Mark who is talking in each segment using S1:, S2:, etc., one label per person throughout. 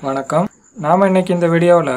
S1: வணக்கம் நாம் இன்னைக்கு இந்த வீடியோவில்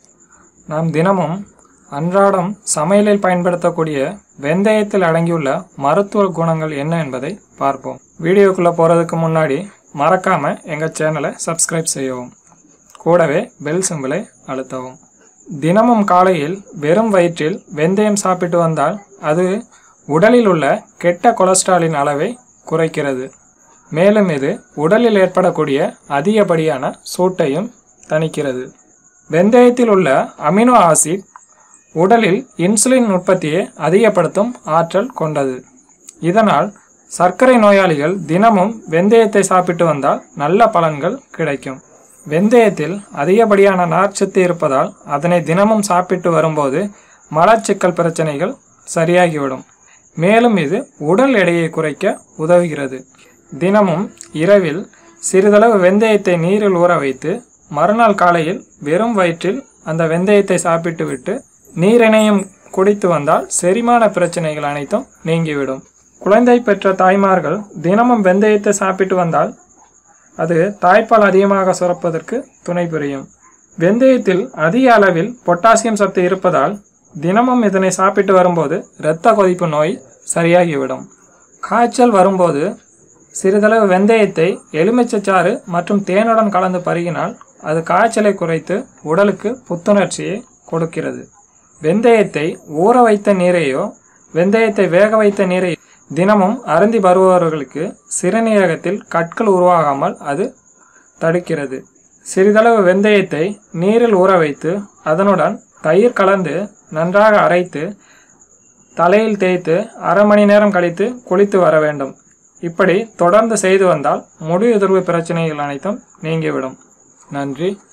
S1: நாம் தினமும் அன்றாடம் சமையலில் பயன்படுத்தக்கூடிய வெந்தயத்தில் அடங்கியுள்ள மருத்துவ குணங்கள் என்ன என்பதை பார்ப்போம் வீடியோக்குள்ளே போகிறதுக்கு முன்னாடி மறக்காமல் எங்கள் சேனலை சப்ஸ்கிரைப் செய்யவும் கூடவே பெல் சிம்பிளை அழுத்தவும் தினமும் காலையில் வெறும் வயிற்றில் வெந்தயம் சாப்பிட்டு வந்தால் அது உடலில் உள்ள கெட்ட கொலஸ்ட்ராலின் அளவை குறைக்கிறது மேலும் இது உடலில் ஏற்படக்கூடிய அதிகப்படியான சூட்டையும் தணிக்கிறது வெந்தயத்தில் உள்ள அமினோ ஆசிட் உடலில் இன்சுலின் உற்பத்தியை அதிகப்படுத்தும் ஆற்றல் கொண்டது இதனால் சர்க்கரை நோயாளிகள் தினமும் வெந்தயத்தை சாப்பிட்டு வந்தால் நல்ல பலன்கள் கிடைக்கும் வெந்தயத்தில் அதிகப்படியான நார்ச்சத்து இருப்பதால் அதனை தினமும் சாப்பிட்டு வரும்போது மலச்சிக்கல் பிரச்சனைகள் சரியாகிவிடும் மேலும் இது உடல் எடையை குறைக்க உதவுகிறது தினமும் இரவில் சிறிதளவு வெந்தயத்தை நீரில் ஊற வைத்து மறுநாள் காலையில் வெறும் வயிற்றில் அந்த வெந்தயத்தை சாப்பிட்டு விட்டு நீரினையும் குடித்து வந்தால் செரிமான பிரச்சனைகள் அனைத்தும் நீங்கிவிடும் குழந்தை பெற்ற தாய்மார்கள் தினமும் வெந்தயத்தை சாப்பிட்டு வந்தால் அது தாய்ப்பால் அதிகமாக சுரப்பதற்கு துணை புரியும் வெந்தயத்தில் அதிக அளவில் பொட்டாசியம் சத்து இருப்பதால் தினமும் இதனை சாப்பிட்டு வரும்போது இரத்த கொதிப்பு நோய் சரியாகிவிடும் காய்ச்சல் வரும்போது சிறிதளவு வெந்தயத்தை எலுமிச்சைச்சாறு மற்றும் தேனுடன் கலந்து பருகினால் அது காய்ச்சலை குறைத்து உடலுக்கு புத்துணர்ச்சியை கொடுக்கிறது வெந்தயத்தை ஊற வைத்த நீரையோ வெந்தயத்தை வேக வைத்த நீரை தினமும் அருந்தி வருபவர்களுக்கு சிறுநீரகத்தில் கற்கள் உருவாகாமல் அது தடுக்கிறது சிறிதளவு வெந்தயத்தை நீரில் ஊற வைத்து அதனுடன் தயிர் கலந்து நன்றாக அரைத்து தலையில் தேய்த்து அரை மணி நேரம் கழித்து குளித்து வர வேண்டும் இப்படி தொடர்ந்து செய்து வந்தால் முடி எதிர்வு பிரச்சனைகள் அனைத்தும் நீங்கிவிடும் நன்றி